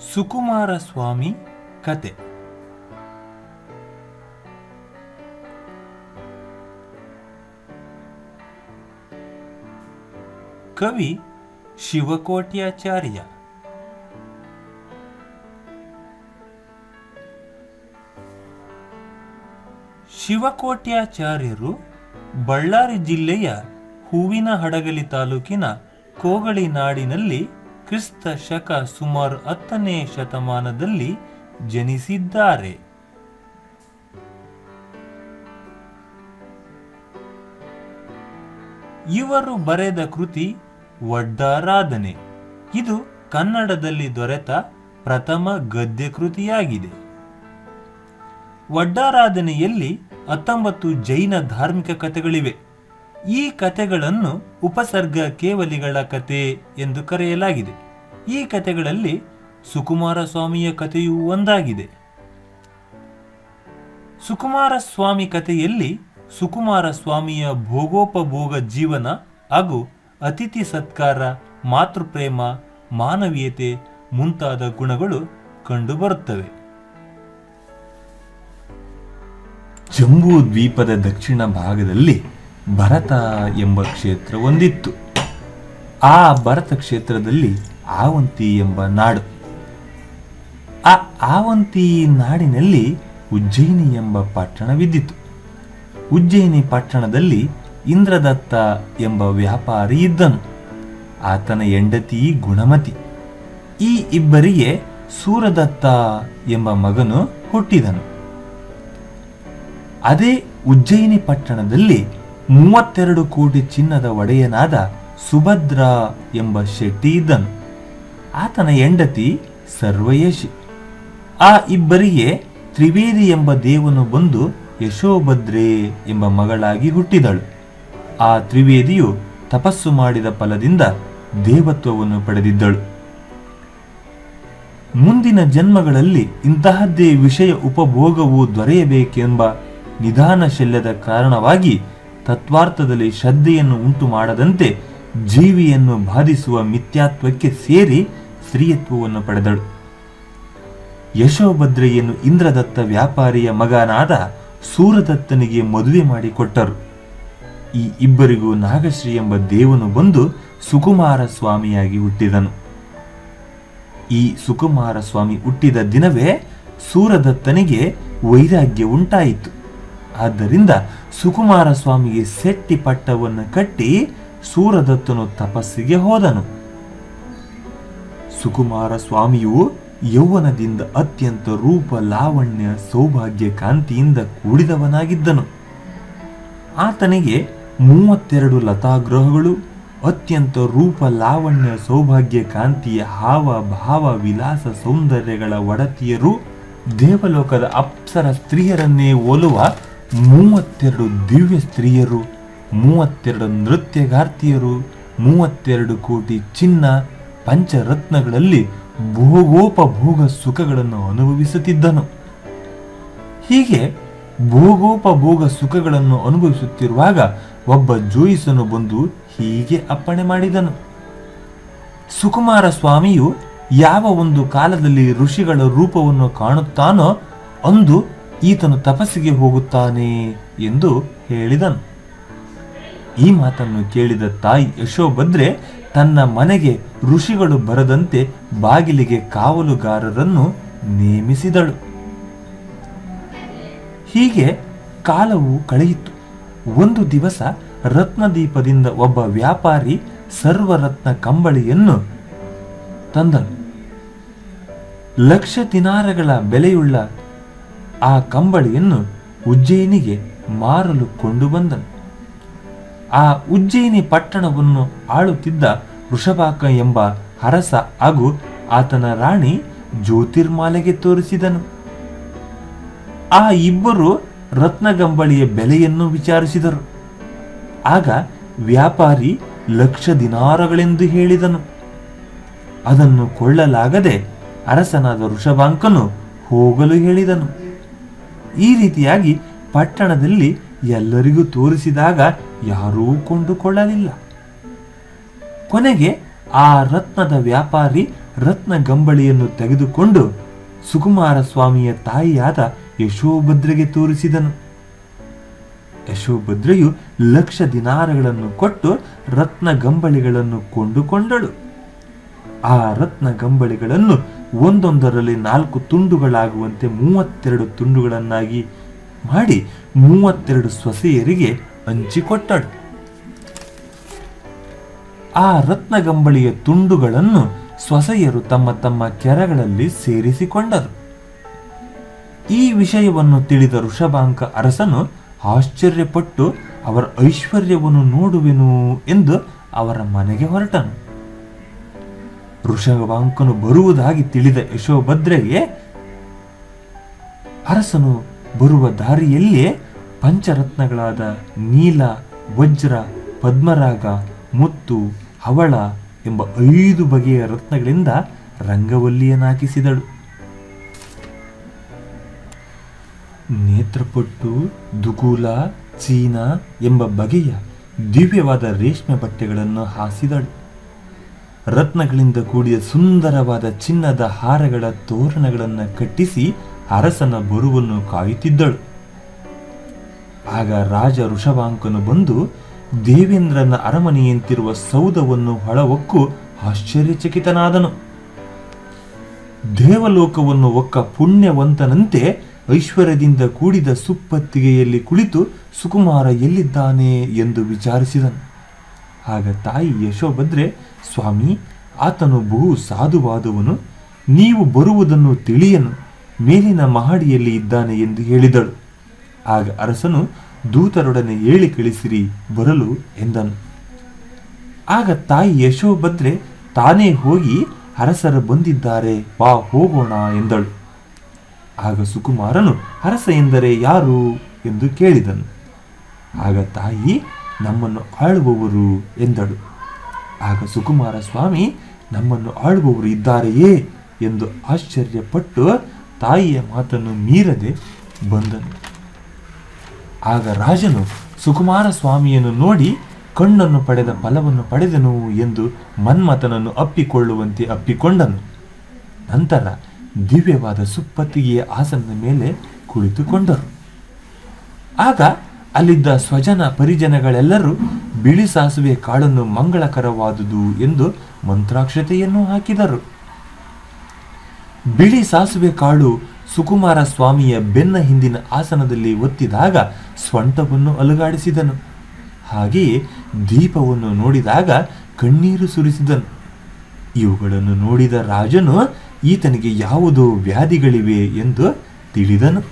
ಸುಕುಮಾರ ಸ್ವಾಮಿ ಕತೆ ಕವಿ ಶಿವಕೋಟ್ಯಾಚಾರ್ಯ ಶಿವಕೋಟ್ಯಾಚಾರ್ಯರು ಬಳ್ಳಾರಿ ಜಿಲ್ಲೆಯ ಹೂವಿನ ಹಡಗಲಿ ತಾಲೂಕಿನ ಕೋಗಳಿ ನಾಡಿನಲ್ಲಿ ಕ್ರಿಸ್ತ ಶಕ ಸುಮಾರು ಹತ್ತನೇ ಶತಮಾನದಲ್ಲಿ ಜನಿಸಿದ್ದಾರೆ ಇವರು ಬರೆದ ಕೃತಿ ವಡ್ಡಾರಾಧನೆ ಇದು ಕನ್ನಡದಲ್ಲಿ ದೊರೆತ ಪ್ರಥಮ ಗದ್ಯ ಕೃತಿಯಾಗಿದೆ ವಡ್ಡಾರಾಧನೆಯಲ್ಲಿ ಹತ್ತೊಂಬತ್ತು ಜೈನ ಧಾರ್ಮಿಕ ಕಥೆಗಳಿವೆ ಈ ಕಥೆಗಳನ್ನು ಉಪಸರ್ಗ ಕೇವಲಿಗಳ ಕತೆ ಎಂದು ಕರೆಯಲಾಗಿದೆ ಈ ಕಥೆಗಳಲ್ಲಿ ಸುಕುಮಾರ ಸ್ವಾಮಿಯ ಕಥೆಯೂ ಒಂದಾಗಿದೆ ಸುಕುಮಾರ ಸ್ವಾಮಿ ಕಥೆಯಲ್ಲಿ ಸುಕುಮಾರ ಸ್ವಾಮಿಯ ಭೋಗೋಪಭೋಗ ಜೀವನ ಹಾಗೂ ಅತಿಥಿ ಸತ್ಕಾರ ಮಾತೃಪ್ರೇಮ ಮಾನವೀಯತೆ ಮುಂತಾದ ಗುಣಗಳು ಕಂಡುಬರುತ್ತವೆ ಜಂಬೂ ದ್ವೀಪದ ದಕ್ಷಿಣ ಭಾಗದಲ್ಲಿ ಭರತ ಎಂಬ ಕ್ಷೇತ್ರ ಒಂದಿತ್ತು ಆ ಭರತ ಕ್ಷೇತ್ರದಲ್ಲಿ ಆವಂತಿ ಎಂಬ ನಾಡು ಆ ಆವಂತಿ ನಾಡಿನಲ್ಲಿ ಉಜ್ಜಯಿನಿ ಎಂಬ ಪಟ್ಟಣವಿದ್ದಿತು ಉಜ್ಜಯಿನಿ ಪಟ್ಟಣದಲ್ಲಿ ಇಂದ್ರದತ್ತ ಎಂಬ ವ್ಯಾಪಾರಿ ಇದ್ದನು ಆತನ ಹೆಂಡತಿ ಗುಣಮತಿ ಈ ಇಬ್ಬರಿಗೆ ಸೂರದತ್ತ ಎಂಬ ಮಗನು ಹುಟ್ಟಿದನು ಅದೇ ಉಜ್ಜಯಿನಿ ಪಟ್ಟಣದಲ್ಲಿ ಮೂವತ್ತೆರಡು ಕೋಟಿ ಚಿನ್ನದ ಒಡೆಯನಾದ ಸುಭದ್ರ ಎಂಬ ಶೆಟ್ಟಿ ಇದ್ದನು ಆತನ ಹೆಂಡತಿ ಸರ್ವಯಶಿ ಆ ಇಬ್ಬರಿಗೆ ತ್ರಿವೇದಿ ಎಂಬ ದೇವನು ಬಂದು ಯಶೋಭದ್ರೆ ಎಂಬ ಮಗಳಾಗಿ ಹುಟ್ಟಿದಳು ಆ ತ್ರಿವೇದಿಯು ತಪಸ್ಸು ಮಾಡಿದ ಫಲದಿಂದ ದೇವತ್ವವನ್ನು ಪಡೆದಿದ್ದಳು ಮುಂದಿನ ಜನ್ಮಗಳಲ್ಲಿ ಇಂತಹದ್ದೇ ವಿಷಯ ಉಪಭೋಗವು ದೊರೆಯಬೇಕೆಂಬ ನಿಧಾನ ಶಲ್ಯದ ಕಾರಣವಾಗಿ ತತ್ವಾರ್ಥದಲ್ಲಿ ಶ್ರದ್ಧೆಯನ್ನು ಉಂಟು ಮಾಡದಂತೆ ಜೀವಿಯನ್ನು ಬಾಧಿಸುವ ಮಿಥ್ಯಾತ್ವಕ್ಕೆ ಸೇರಿ ಸ್ತ್ರೀಯತ್ವವನ್ನು ಪಡೆದಳು ಯಶೋಭದ್ರೆಯನ್ನು ಇಂದ್ರದತ್ತ ವ್ಯಾಪಾರಿಯ ಮಗನಾದ ಸೂರದತ್ತನಿಗೆ ಮದುವೆ ಮಾಡಿಕೊಟ್ಟರು ಈ ಇಬ್ಬರಿಗೂ ನಾಗಶ್ರೀ ಎಂಬ ದೇವನು ಬಂದು ಸುಕುಮಾರ ಸ್ವಾಮಿಯಾಗಿ ಹುಟ್ಟಿದನು ಈ ಸುಕುಮಾರ ಸ್ವಾಮಿ ಹುಟ್ಟಿದ ದಿನವೇ ಸೂರದತ್ತನಿಗೆ ವೈರಾಗ್ಯ ಉಂಟಾಯಿತು ಆದ್ದರಿಂದ ಸುಕುಮಾರ ಸ್ವಾಮಿಗೆ ಸೆಟ್ಟಿ ಪಟ್ಟವನ್ನು ಕಟ್ಟಿ ಸೂರದತ್ತನು ತಪಸ್ಸಿಗೆ ಹೋದನು ಸುಕುಮಾರ ಸ್ವಾಮಿಯು ಯೌವನದಿಂದ ಅತ್ಯಂತ ರೂಪ ಲಾವಣ್ಯ ಸೌಭಾಗ್ಯ ಕಾಂತಿಯಿಂದ ಕೂಡಿದವನಾಗಿದ್ದನು ಆತನಿಗೆ ಮೂವತ್ತೆರಡು ಲತಾಗ್ರಹಗಳು ಅತ್ಯಂತ ರೂಪ ಲಾವಣ್ಯ ಸೌಭಾಗ್ಯ ಕಾಂತಿಯ ಹಾವ ಭಾವ ವಿಲಾಸ ಸೌಂದರ್ಯಗಳ ಒಡತಿಯರು ದೇವಲೋಕದ ಅಪ್ಸರ ಸ್ತ್ರೀಯರನ್ನೇ ಹೋಲುವ ಮೂವತ್ತೆರಡು ದಿವ್ಯ ಸ್ತ್ರೀಯರು ಮೂವತ್ತೆರಡು ನೃತ್ಯಗಾರ್ತಿಯರು ಮೂವತ್ತೆರಡು ಕೋಟಿ ಚಿನ್ನ ಪಂಚರತ್ನಗಳಲ್ಲಿ ಭೋಗೋಪಭೋಗ ಸುಖಗಳನ್ನು ಅನುಭವಿಸುತ್ತಿದ್ದನು ಹೀಗೆ ಭೋಗೋಪಭೋಗ ಸುಖಗಳನ್ನು ಅನುಭವಿಸುತ್ತಿರುವಾಗ ಒಬ್ಬ ಜೋಯಿಸನು ಬಂದು ಹೀಗೆ ಅಪ್ಪಣೆ ಮಾಡಿದನು ಸುಕುಮಾರ ಸ್ವಾಮಿಯು ಯಾವ ಒಂದು ಕಾಲದಲ್ಲಿ ಋಷಿಗಳ ರೂಪವನ್ನು ಕಾಣುತ್ತಾನೋ ಅಂದು ಈತನು ತಪಸ್ಸಿಗೆ ಹೋಗುತ್ತಾನೆ ಎಂದು ಹೇಳಿದನು ಈ ಮಾತನ್ನು ಕೇಳಿದ ತಾಯಿ ಯಶೋಭದ್ರೆ ತನ್ನ ಮನೆಗೆ ಋಷಿಗಳು ಬರದಂತೆ ಬಾಗಿಲಿಗೆ ಕಾವಲುಗಾರರನ್ನು ನೇಮಿಸಿದಳು ಹೀಗೆ ಕಾಲವು ಕಳೆಯಿತು ಒಂದು ದಿವಸ ರತ್ನದೀಪದಿಂದ ಒಬ್ಬ ವ್ಯಾಪಾರಿ ಸರ್ವರತ್ನ ಕಂಬಳಿಯನ್ನು ತಂದನು ಲಕ್ಷ ದಿನಾರಗಳ ಬೆಲೆಯುಳ್ಳ ಆ ಕಂಬಳಿಯನ್ನು ಉಜ್ಜಯಿನಿಗೆ ಮಾರಲು ಕೊಂಡು ಬಂದನು ಆ ಉಜ್ಜಯಿನಿ ಪಟ್ಟಣವನ್ನು ಆಳುತ್ತಿದ್ದ ವೃಷಭಾಕ ಎಂಬ ಅರಸ ಹಾಗೂ ಆತನ ರಾಣಿ ಜ್ಯೋತಿರ್ಮಾಲೆಗೆ ತೋರಿಸಿದನು ಆ ಇಬ್ಬರು ರತ್ನಗಂಬಳಿಯ ಬೆಲೆಯನ್ನು ವಿಚಾರಿಸಿದರು ಆಗ ವ್ಯಾಪಾರಿ ಲಕ್ಷ ದಿನಾರಗಳೆಂದು ಹೇಳಿದನು ಅದನ್ನು ಕೊಳ್ಳಲಾಗದೆ ಅರಸನಾದ ಋಷಭಾಂಕನು ಹೋಗಲು ಹೇಳಿದನು ಈ ರೀತಿಯಾಗಿ ಪಟ್ಟಣದಲ್ಲಿ ಎಲ್ಲರಿಗೂ ತೋರಿಸಿದಾಗ ಯಾರೂ ಕೊಂಡುಕೊಳ್ಳಲಿಲ್ಲ ಕೊನೆಗೆ ಆ ರತ್ನದ ವ್ಯಾಪಾರಿ ರತ್ನ ಗಂಬಳಿಯನ್ನು ತೆಗೆದುಕೊಂಡು ಸುಕುಮಾರ ಸ್ವಾಮಿಯ ತಾಯಿಯಾದ ಯಶೋಭದ್ರೆಗೆ ತೋರಿಸಿದನು ಯಶೋಭದ್ರೆಯು ಲಕ್ಷ ದಿನಾರಗಳನ್ನು ಕೊಟ್ಟು ರತ್ನ ಗಂಬಳಿಗಳನ್ನು ಕೊಂಡುಕೊಂಡಳು ಆ ರತ್ನ ಗಂಬಳಿಗಳನ್ನು ಒಂದೊಂದರಲ್ಲಿ ನಾಲ್ಕು ತುಂಡುಗಳಾಗುವಂತೆ ಮೂವತ್ತೆರಡು ತುಂಡುಗಳನ್ನಾಗಿ ಮಾಡಿ ಮೂವತ್ತೆರಡು ಸೊಸೆಯರಿಗೆ ಹಂಚಿಕೊಟ್ಟಳು ಆ ರತ್ನಗಂಬಳಿಯ ತುಂಡುಗಳನ್ನು ಸೊಸೆಯರು ತಮ್ಮ ತಮ್ಮ ಕೆರಗಳಲ್ಲಿ ಸೇರಿಸಿಕೊಂಡರು ಈ ವಿಷಯವನ್ನು ತಿಳಿದ ಋಷಭಾಂಕ ಅರಸನು ಆಶ್ಚರ್ಯಪಟ್ಟು ಅವರ ಐಶ್ವರ್ಯವನ್ನು ನೋಡುವೆನು ಎಂದು ಅವರ ಮನೆಗೆ ಹೊರಟನು ಋಷಭಾಂಕನು ಬರುವುದಾಗಿ ತಿಳಿದ ಯಶೋಭದ್ರೆಗೆ ಅರಸನು ಬರುವ ದಾರಿಯಲ್ಲಿಯೇ ಪಂಚರತ್ನಗಳಾದ ನೀಲ ವಜ್ರ ಪದ್ಮರಾಗ ಮುತ್ತು ಹವಳ ಎಂಬ ಐದು ಬಗೆಯ ರತ್ನಗಳಿಂದ ರಂಗವಲ್ಲಿಯನ್ನಾಕಿಸಿದಳು ನೇತ್ರಪಟ್ಟು ದುಗೂಲ ಚೀನ ಎಂಬ ಬಗೆಯ ದಿವ್ಯವಾದ ರೇಷ್ಮೆ ಬಟ್ಟೆಗಳನ್ನು ಹಾಸಿದಳು ರತ್ನಗಳಿಂದ ಕೂಡಿದ ಸುಂದರವಾದ ಚಿನ್ನದ ಹಾರಗಳ ತೋರಣಗಳನ್ನು ಕಟ್ಟಿಸಿ ಅರಸನ ಬರುವನ್ನು ಕಾಯುತ್ತಿದ್ದಳು ಆಗ ರಾಜ ಋಷಭಾಂಕನು ಬಂದು ದೇವೇಂದ್ರನ ಅರಮನೆಯಂತಿರುವ ಸೌಧವನ್ನು ಹೊಳವೊಕ್ಕು ಆಶ್ಚರ್ಯಚಕಿತನಾದನು ದೇವಲೋಕವನ್ನು ಒಕ್ಕ ಪುಣ್ಯವಂತನಂತೆ ಐಶ್ವರ್ಯದಿಂದ ಕೂಡಿದ ಸುಪ್ಪತ್ತಿಗೆಯಲ್ಲಿ ಕುಳಿತು ಸುಕುಮಾರ ಎಲ್ಲಿದ್ದಾನೆ ಎಂದು ವಿಚಾರಿಸಿದನು ಆಗ ತಾಯಿ ಯಶೋಭದ್ರೆ ಸ್ವಾಮಿ ಆತನು ಬಹು ಸಾಧುವಾದವನು ನೀವು ಬರುವುದನ್ನು ತಿಳಿಯನು ಮೇಲಿನ ಮಹಡಿಯಲ್ಲಿ ಇದ್ದಾನೆ ಎಂದು ಹೇಳಿದಳು ಆಗ ಅರಸನು ದೂತರೊಡನೆ ಹೇಳಿ ಕಳಿಸಿರಿ ಬರಲು ಎಂದನು ಆಗ ತಾಯಿ ಯಶೋಭದ್ರೆ ತಾನೇ ಹೋಗಿ ಅರಸರು ಬಂದಿದ್ದಾರೆ ಬಾ ಹೋಗೋಣ ಎಂದಳು ಆಗ ಸುಕುಮಾರನು ಅರಸ ಎಂದರೆ ಯಾರು ಎಂದು ಕೇಳಿದನು ಆಗ ತಾಯಿ ನಮ್ಮನ್ನು ಆಳುವವರು ಎಂದಳು ಆಗ ಸುಕುಮಾರ ಸ್ವಾಮಿ ನಮ್ಮನ್ನು ಆಳುವವರು ಇದ್ದಾರೆಯೇ ಎಂದು ಆಶ್ಚರ್ಯಪಟ್ಟು ತಾಯಿಯ ಮಾತನ್ನು ಮೀರದೆ ಬಂದನು ಆಗ ರಾಜನು ಸುಕುಮಾರ ಸ್ವಾಮಿಯನ್ನು ನೋಡಿ ಕಣ್ಣನ್ನು ಪಡೆದ ಫಲವನ್ನು ಪಡೆದನು ಎಂದು ಮನ್ಮಥನನ್ನು ಅಪ್ಪಿಕೊಳ್ಳುವಂತೆ ಅಪ್ಪಿಕೊಂಡನು ನಂತರ ದಿವ್ಯವಾದ ಸುಪ್ಪತ್ತಿಗೆಯ ಆಸನದ ಮೇಲೆ ಕುಳಿತುಕೊಂಡರು ಆಗ ಅಲ್ಲಿದ್ದ ಸ್ವಜನ ಪರಿಜನಗಳೆಲ್ಲರೂ ಬಿಳಿ ಸಾಸುವೆ ಕಾಳನ್ನು ಮಂಗಳಕರವಾದುದು ಎಂದು ಮಂತ್ರಾಕ್ಷತೆಯನ್ನು ಹಾಕಿದರು ಬಿಳಿ ಸಾಸುವೆ ಕಾಳು ಸುಕುಮಾರ ಸ್ವಾಮಿಯ ಬೆನ್ನ ಹಿಂದಿನ ಆಸನದಲ್ಲಿ ಒತ್ತಿದಾಗ ಸ್ವಂಟವನ್ನು ಅಲುಗಾಡಿಸಿದನು ಹಾಗೆಯೇ ದೀಪವನ್ನು ನೋಡಿದಾಗ ಕಣ್ಣೀರು ಸುರಿಸಿದನು ಇವುಗಳನ್ನು ನೋಡಿದ ರಾಜನು ಈತನಿಗೆ ಯಾವುದೋ ವ್ಯಾಧಿಗಳಿವೆ ಎಂದು ತಿಳಿದನು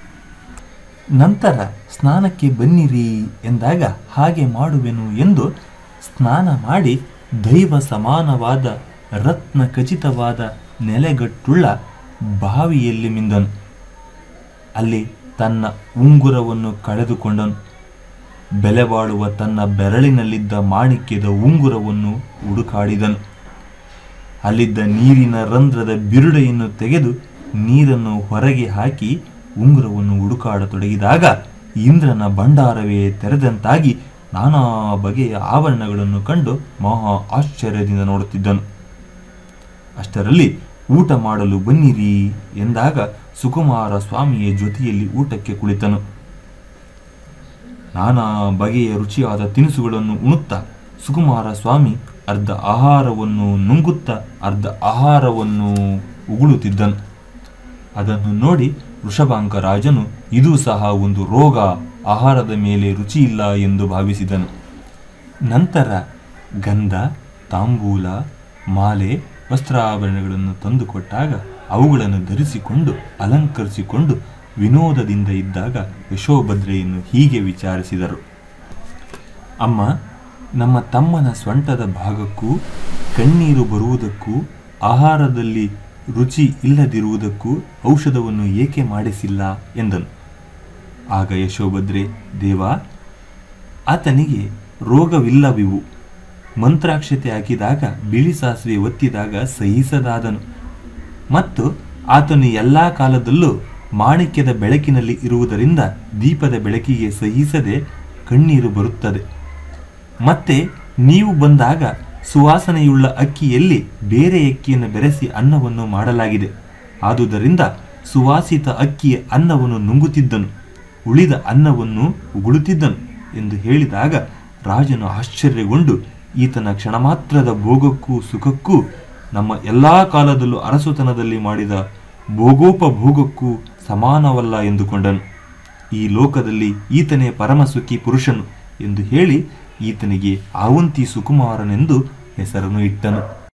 ನಂತರ ಸ್ನಾನಕ್ಕೆ ಬನ್ನಿರಿ ಎಂದಾಗ ಹಾಗೆ ಮಾಡುವೆನು ಎಂದು ಸ್ನಾನ ಮಾಡಿ ದೈವ ಸಮಾನವಾದ ರತ್ನ ಖಚಿತವಾದ ನೆಲೆಗಟ್ಟುಳ್ಳ ಬಾವಿಯಲ್ಲಿ ಮಿಂದನು ಅಲ್ಲಿ ತನ್ನ ಉಂಗುರವನ್ನು ಕಳೆದುಕೊಂಡನು ಬೆಲೆ ಬಾಳುವ ತನ್ನ ಬೆರಳಿನಲ್ಲಿದ್ದ ಮಾಣಿಕ್ಯದ ಉಂಗುರವನ್ನು ಹುಡುಕಾಡಿದನು ಅಲ್ಲಿದ್ದ ನೀರಿನ ರಂಧ್ರದ ಬಿರುಡೆಯನ್ನು ತೆಗೆದು ನೀರನ್ನು ಹೊರಗೆ ಹಾಕಿ ಉಂಗುರವನ್ನು ಹುಡುಕಾಡತೊಡಗಿದಾಗ ಇಂದ್ರನ ಭಂಡಾರವೇ ತೆರೆದಂತಾಗಿ ನಾನಾ ಬಗೆಯ ಆಭರಣಗಳನ್ನು ಕಂಡು ಮಹಾ ಆಶ್ಚರ್ಯದಿಂದ ನೋಡುತ್ತಿದ್ದನು ಅಷ್ಟರಲ್ಲಿ ಊಟ ಮಾಡಲು ಬನ್ನಿರಿ ಎಂದಾಗ ಸುಕುಮಾರ ಸ್ವಾಮಿಯ ಜೊತೆಯಲ್ಲಿ ಊಟಕ್ಕೆ ಕುಳಿತನು ನಾನಾ ಬಗೆಯ ರುಚಿಯಾದ ತಿನಿಸುಗಳನ್ನು ಉಣುತ್ತಾ ಸುಕುಮಾರ ಸ್ವಾಮಿ ಅರ್ಧ ಆಹಾರವನ್ನು ನುಂಗುತ್ತಾ ಅರ್ಧ ಆಹಾರವನ್ನು ಉಗುಳುತ್ತಿದ್ದನು ಅದನ್ನು ನೋಡಿ ವೃಷಭಾಂಕ ರಾಜನು ಇದೂ ಸಹ ಒಂದು ರೋಗ ಆಹಾರದ ಮೇಲೆ ರುಚಿಯಿಲ್ಲ ಎಂದು ಭಾವಿಸಿದನು ನಂತರ ಗಂಧ ತಾಂಬೂಲ ಮಾಲೆ ವಸ್ತ್ರಾಭರಣಗಳನ್ನು ತಂದುಕೊಟ್ಟಾಗ ಅವುಗಳನ್ನು ಧರಿಸಿಕೊಂಡು ಅಲಂಕರಿಸಿಕೊಂಡು ವಿನೋದದಿಂದ ಇದ್ದಾಗ ಯಶೋಭದ್ರೆಯನ್ನು ಹೀಗೆ ವಿಚಾರಿಸಿದರು ಅಮ್ಮ ನಮ್ಮ ತಮ್ಮನ ಸೊಂಟದ ಭಾಗಕ್ಕೂ ಕಣ್ಣೀರು ಬರುವುದಕ್ಕೂ ಆಹಾರದಲ್ಲಿ ರುಚಿ ಇಲ್ಲದಿರುವುದಕ್ಕೂ ಔಷಧವನ್ನು ಏಕೆ ಮಾಡಿಸಿಲ್ಲ ಎಂದನು ಆಗ ಯಶೋಭದ್ರೆ ದೇವ ಆತನಿಗೆ ರೋಗವಿಲ್ಲವಿವು ಮಂತ್ರಾಕ್ಷತೆ ಹಾಕಿದಾಗ ಬಿಳಿ ಸಾಸಿವೆ ಒತ್ತಿದಾಗ ಸಹಿಸದಾದನು ಮತ್ತು ಆತನು ಎಲ್ಲ ಕಾಲದಲ್ಲೂ ಮಾಣಿಕ್ಯದ ಬೆಳಕಿನಲ್ಲಿ ಇರುವುದರಿಂದ ದೀಪದ ಬೆಳಕಿಗೆ ಸಹಿಸದೆ ಕಣ್ಣೀರು ಬರುತ್ತದೆ ಮತ್ತೆ ನೀವು ಬಂದಾಗ ಸುವಾಸನೆಯುಳ್ಳ ಅಕ್ಕಿಯಲ್ಲಿ ಬೇರೆ ಅಕ್ಕಿಯನ್ನು ಬೆರೆಸಿ ಅನ್ನವನ್ನು ಮಾಡಲಾಗಿದೆ ಆದುದರಿಂದ ಸುವಾಸಿತ ಅಕ್ಕಿಯ ಅನ್ನವನ್ನು ನುಂಗುತ್ತಿದ್ದನು ಉಳಿದ ಅನ್ನವನ್ನು ಉಗುಳುತ್ತಿದ್ದನು ಎಂದು ಹೇಳಿದಾಗ ರಾಜನು ಆಶ್ಚರ್ಯಗೊಂಡು ಈತನ ಕ್ಷಣಮಾತ್ರದ ಭೋಗಕ್ಕೂ ಸುಖಕ್ಕೂ ನಮ್ಮ ಎಲ್ಲಾ ಕಾಲದಲ್ಲೂ ಅರಸುತನದಲ್ಲಿ ಮಾಡಿದ ಭೋಗೋಪಭೋಗಕ್ಕೂ ಸಮಾನವಲ್ಲ ಎಂದುಕೊಂಡನು ಈ ಲೋಕದಲ್ಲಿ ಈತನೇ ಪರಮಸುಖಿ ಪುರುಷನು ಎಂದು ಹೇಳಿ ಈತನಿಗೆ ಆವಂತಿ ಸುಕುಮಾರನೆಂದು ಹೆಸರನ್ನು ಇಟ್ಟನು